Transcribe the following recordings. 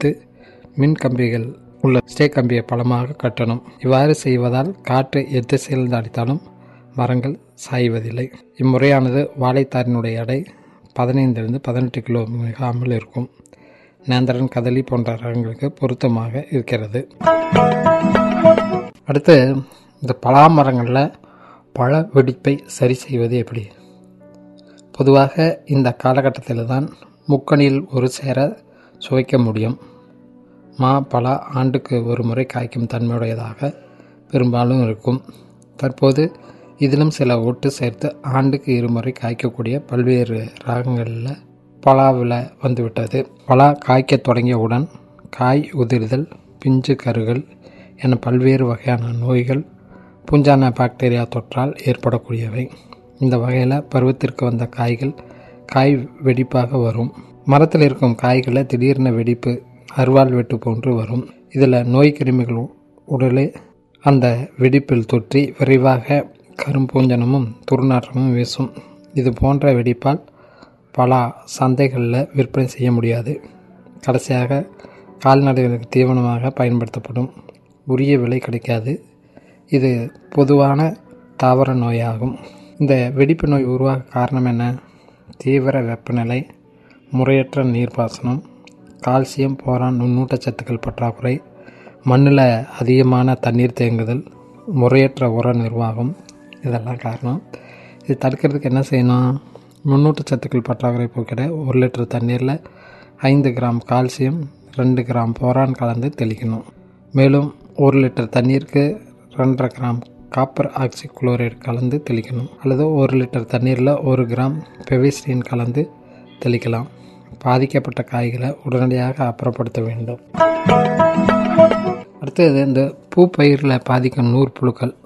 வைத்து மின் கம்பிகள் உள்ள ஸ்டே கம்பியை பலமாக கட்டணும் இவ்வாறு செய்வதால் காற்று எத்திசையில் அடித்தாலும் மரங்கள் சாய்வதில்லை இம்முறையானது வாழைத்தாரினுடைய எடை பதினைந்திலிருந்து பதினெட்டு கிலோ மிகாமல் இருக்கும் நேந்திரன் கதலி போன்ற ரகங்களுக்கு பொருத்தமாக இருக்கிறது அடுத்து இந்த பலா மரங்களில் பழ வெடிப்பை சரி செய்வது எப்படி பொதுவாக இந்த காலகட்டத்தில் தான் முக்கணியில் ஒரு சேர சுவைக்க முடியும் மா பலா ஆண்டுக்கு ஒரு முறை காய்க்கும் தன்மையுடையதாக பெரும்பாலும் இருக்கும் தற்போது இதிலும் சில ஒட்டு சேர்த்து ஆண்டுக்கு இருமுறை காய்க்கக்கூடிய பல்வேறு ராகங்களில் பலாவில் வந்துவிட்டது பலா காய்க்க தொடங்கியவுடன் காய் உதிர்தல் பிஞ்சு கருகள் என பல்வேறு வகையான நோய்கள் பூஞ்சான பாக்டீரியா தொற்றால் ஏற்படக்கூடியவை இந்த வகையில் பருவத்திற்கு வந்த காய்கள் காய் வெடிப்பாக வரும் மரத்தில் இருக்கும் காய்களை திடீர்னு வெடிப்பு அருவாள் வெட்டு போன்று வரும் இதில் நோய் கிருமிகள் உடலே அந்த வெடிப்பில் தொற்றி விரைவாக கரும்பூஞ்சனமும் துர்நாற்றமும் வீசும் இது போன்ற வெடிப்பால் பல சந்தைகளில் விற்பனை செய்ய முடியாது கடைசியாக கால்நடைகளுக்கு தீவனமாக பயன்படுத்தப்படும் உரிய விலை கிடைக்காது இது பொதுவான தாவர நோயாகும் இந்த வெடிப்பு நோய் உருவாக காரணம் என்ன தீவிர வெப்பநிலை முறையற்ற நீர்ப்பாசனம் கால்சியம் போரான் நுண்ணூட்டச்சத்துக்கள் பற்றாக்குறை மண்ணில் அதிகமான தண்ணீர் தேங்குதல் முறையற்ற உர நிர்வாகம் இதெல்லாம் காரணம் இது தடுக்கிறதுக்கு என்ன செய்யணும் நுண்ணூட்டச்சத்துக்கள் பற்றாக்குறை போக்கிட ஒரு லிட்டர் தண்ணீரில் ஐந்து கிராம் கால்சியம் ரெண்டு கிராம் போரான் கலந்து தெளிக்கணும் மேலும் ஒரு லிட்டர் தண்ணீருக்கு ரெண்டரை கிராம் காப்பர் ஆக்சி குளோரைடு கலந்து தெளிக்கணும் அல்லது ஒரு லிட்டர் தண்ணீரில் ஒரு கிராம் பெவிஸ்டின் கலந்து தெளிக்கலாம் பாதிக்கப்பட்ட காய்களை உடனடியாக அப்புறப்படுத்த வேண்டும் அடுத்தது இந்த பூப்பயிரில் பாதிக்கும் நூற்புழுக்கள்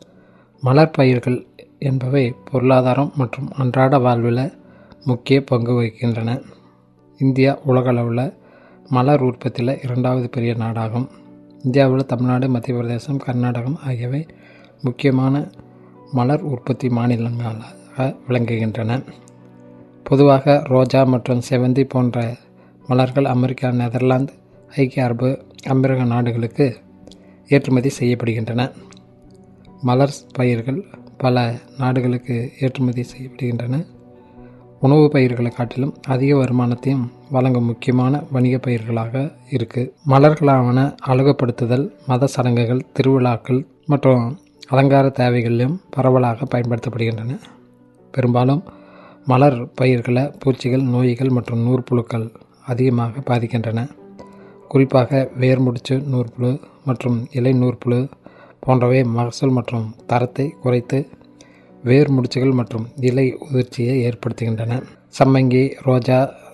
மலர் பயிர்கள் என்பவை பொருளாதாரம் மற்றும் அன்றாட வாழ்வில் முக்கிய பங்கு வகிக்கின்றன இந்தியா உலகளவில் மலர் உற்பத்தியில் இரண்டாவது பெரிய நாடாகும் இந்தியாவில் தமிழ்நாடு மத்திய பிரதேசம் கர்நாடகம் ஆகியவை முக்கியமான மலர் உற்பத்தி மாநிலங்களாக விளங்குகின்றன பொதுவாக ரோஜா மற்றும் செவந்தி போன்ற மலர்கள் அமெரிக்கா நெதர்லாந்து ஐக்கிய அரபு அமெரிக்க நாடுகளுக்கு ஏற்றுமதி செய்யப்படுகின்றன மலர் பயிர்கள் பல நாடுகளுக்கு ஏற்றுமதி செய்யப்படுகின்றன உணவு பயிர்களை காட்டிலும் அதிக வருமானத்தையும் வழங்கும் முக்கியமான வணிக பயிர்களாக இருக்குது மலர்களான அழகுபடுத்துதல் மத சடங்குகள் திருவிழாக்கள் மற்றும் அலங்கார தேவைகளிலும் பரவலாக பயன்படுத்தப்படுகின்றன பெரும்பாலும் மலர் பயிர்களை பூச்சிகள் நோய்கள் மற்றும் நூற்புழுக்கள் அதிகமாக பாதிக்கின்றன குறிப்பாக வேர்முடிச்சு நூற்புழு மற்றும் இலை நூற்புழு போன்றவை மகசூல் மற்றும் தரத்தை குறைத்து வேர் முடிச்சுகள் மற்றும் இலை உதிர்ச்சியை ஏற்படுத்துகின்றன சம்மங்கி ரோஜா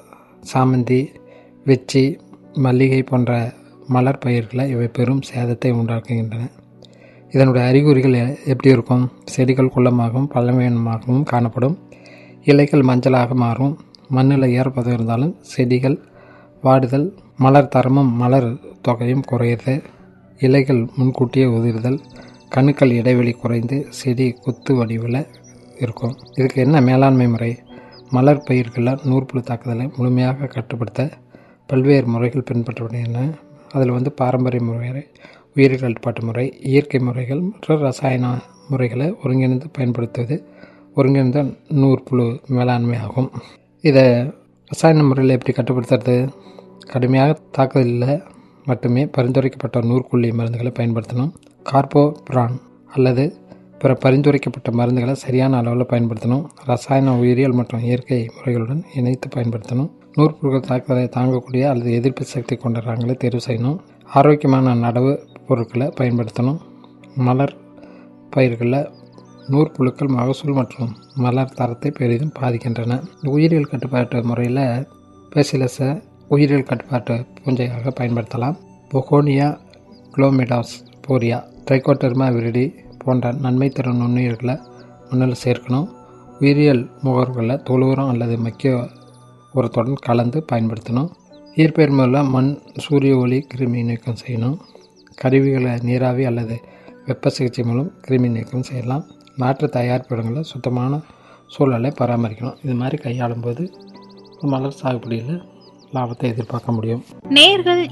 சாமந்தி வெச்சி மல்லிகை போன்ற மலர் பயிர்களை இவை பெரும் சேதத்தை உண்டாக்குகின்றன இதனுடைய அறிகுறிகள் எப்படி இருக்கும் செடிகள் குள்ளமாகவும் பழமையானமாகவும் காணப்படும் இலைகள் மஞ்சளாக மாறும் மண்ணில் ஏற்பது இருந்தாலும் செடிகள் வாடுதல் மலர் தரமும் மலர் தொகையும் குறையுது இலைகள் முன்கூட்டியே உதிர்தல் கணுக்கள் இடைவெளி குறைந்து செடி கொத்து வடிவில் இருக்கும் இதுக்கு என்ன மேலாண்மை முறை மலர் பயிர்களில் நூற்புழு தாக்குதலை முழுமையாக கட்டுப்படுத்த பல்வேறு முறைகள் பின்பற்றப்படுகின்றன அதில் வந்து பாரம்பரிய முறை உயிரி கட்டுப்பாட்டு முறை இயற்கை முறைகள் மற்றும் ரசாயன முறைகளை ஒருங்கிணைந்து பயன்படுத்துவது ஒருங்கிணைந்த நூற்புழு மேலாண்மை ஆகும் இதை ரசாயன முறையில் எப்படி கட்டுப்படுத்துறது கடுமையாக தாக்குதலில் மட்டுமே பரிந்துரைக்கப்பட்ட நூற்குள்ளி மருந்துகளை பயன்படுத்தணும் கார்போபிரான் அல்லது பிற பரிந்துரைக்கப்பட்ட மருந்துகளை சரியான அளவில் பயன்படுத்தணும் ரசாயன உயிரியல் மற்றும் இயற்கை முறைகளுடன் இணைத்து பயன்படுத்தணும் நூற்புழுக்கள் தாக்குதலை தாங்கக்கூடிய அல்லது எதிர்ப்பு சக்தி கொண்ட ரகங்களை தேர்வு செய்யணும் ஆரோக்கியமான நடவு பொருட்களை பயன்படுத்தணும் மலர் பயிர்களில் நூற்புழுக்கள் மகசூல் மற்றும் மலர் தரத்தை பெரிதும் பாதிக்கின்றன உயிரியல் கட்டுப்பாட்டு முறையில் பேசிலஸை உயிரியல் கட்டுப்பாட்டு பூஞ்சையாக பயன்படுத்தலாம் பொகோனியா குளோமிடாஸ் போரியா ட்ரைகோட்டர்மா விரிடி போன்ற நன்மை தரும் நுண்ணுயிர்களை மண்ணில் சேர்க்கணும் உயிரியல் முகர்களில் தொழு உரம் அல்லது மக்கிய உரத்துடன் கலந்து பயன்படுத்தணும் இயற்பெயர் மூலம் மண் சூரிய ஒளி கிருமி நீக்கம் செய்யணும் கருவிகளை நீராவி அல்லது வெப்ப சிகிச்சை மூலம் கிருமி நீக்கம் செய்யலாம் நாற்று தயாரிப்பு இடங்களில் சுத்தமான சூழலை பராமரிக்கணும் இது மாதிரி கையாளும் போது மலர் சாகுபடியில் லாபத்தை எதிர்பார்க்க முடியும் நேர்கள்